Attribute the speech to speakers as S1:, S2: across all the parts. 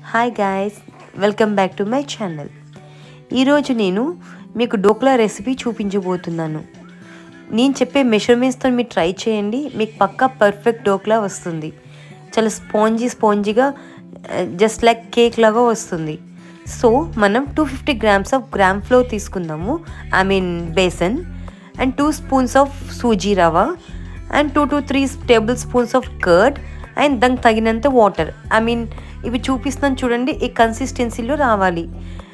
S1: hi guys welcome back to my channel ఈరోజు నేను మీకు డోక్లా రెసిపీ చూపించబోతున్నాను నేను చెప్పే మెషర్మెంట్స్తో మీరు ట్రై చేయండి మీకు పక్కా పర్ఫెక్ట్ డోక్లా వస్తుంది చాలా స్పాంజీ స్పాంజీగా జస్ట్ లైక్ కేక్ లాగా వస్తుంది సో మనం two fifty grams of gram flour తీసుకుందాము I mean besan and two spoons of suji rava and two to three tablespoons of curd and దానికి తగినంత వాటర్ ఐ మీన్ ఇవి చూపిస్తున్నాను చూడండి ఈ కన్సిస్టెన్సీలో రావాలి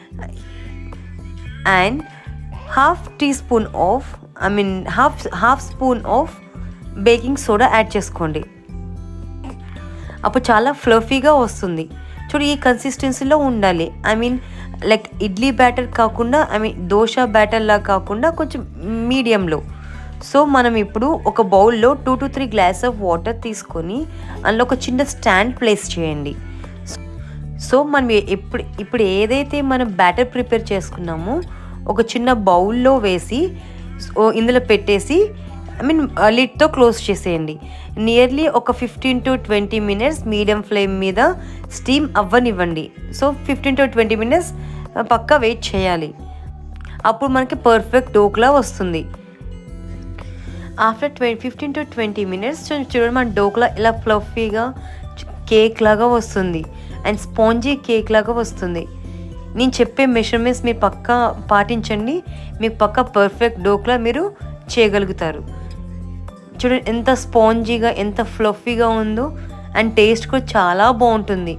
S1: and half teaspoon of I mean half half spoon of baking soda add చేసుకోండి అప్పుడు చాలా ఫ్లఫీగా వస్తుంది చూడు ఈ కన్సిస్టెన్సీలో ఉండాలి I mean like idli batter కాకుండా ఐ మీన్ దోశ బ్యాటర్లా కాకుండా కొంచెం మీడియంలో సో మనం ఇప్పుడు ఒక బౌల్లో two to three glass of water తీసుకొని అందులో ఒక చిన్న స్టాండ్ ప్లేస్ చేయండి సో మనం ఎప్పుడు ఇప్పుడు ఏదైతే మనం బ్యాటర్ ప్రిపేర్ చేసుకున్నామో ఒక చిన్న బౌల్లో వేసి ఇందులో పెట్టేసి ఐ మీన్ లిడ్తో క్లోజ్ చేసేయండి నియర్లీ ఒక fifteen to twenty minutes medium flame మీద స్టీమ్ అవ్వనివ్వండి so fifteen to twenty minutes పక్కా వెయిట్ చేయాలి అప్పుడు మనకి పర్ఫెక్ట్ డోక్లా వస్తుంది after twenty fifteen to twenty minutes చూడండి మన డోక్లా ఇలా ఫ్లఫీగా కేక్ లాగా వస్తుంది అండ్ స్పాంజీ కేక్ లాగా వస్తుంది నేను చెప్పే మెషర్మెంట్స్ మీరు పక్కా పాటించండి మీకు పక్కా పర్ఫెక్ట్ డోక్లా మీరు చేయగలుగుతారు చూడండి ఎంత స్పాంజీగా ఎంత ఫ్లఫీగా ఉందో అండ్ టేస్ట్ కూడా చాలా బాగుంటుంది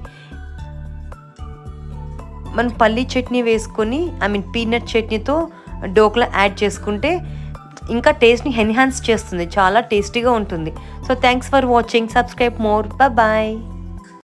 S1: మనం పల్లీ చట్నీ వేసుకొని ఐ మీన్ పీనట్ చట్నీతో డోక్లా యాడ్ చేసుకుంటే ఇంకా టేస్ట్ని ఎన్హాన్స్ చేస్తుంది చాలా టేస్టీగా ఉంటుంది so thanks for watching subscribe more bye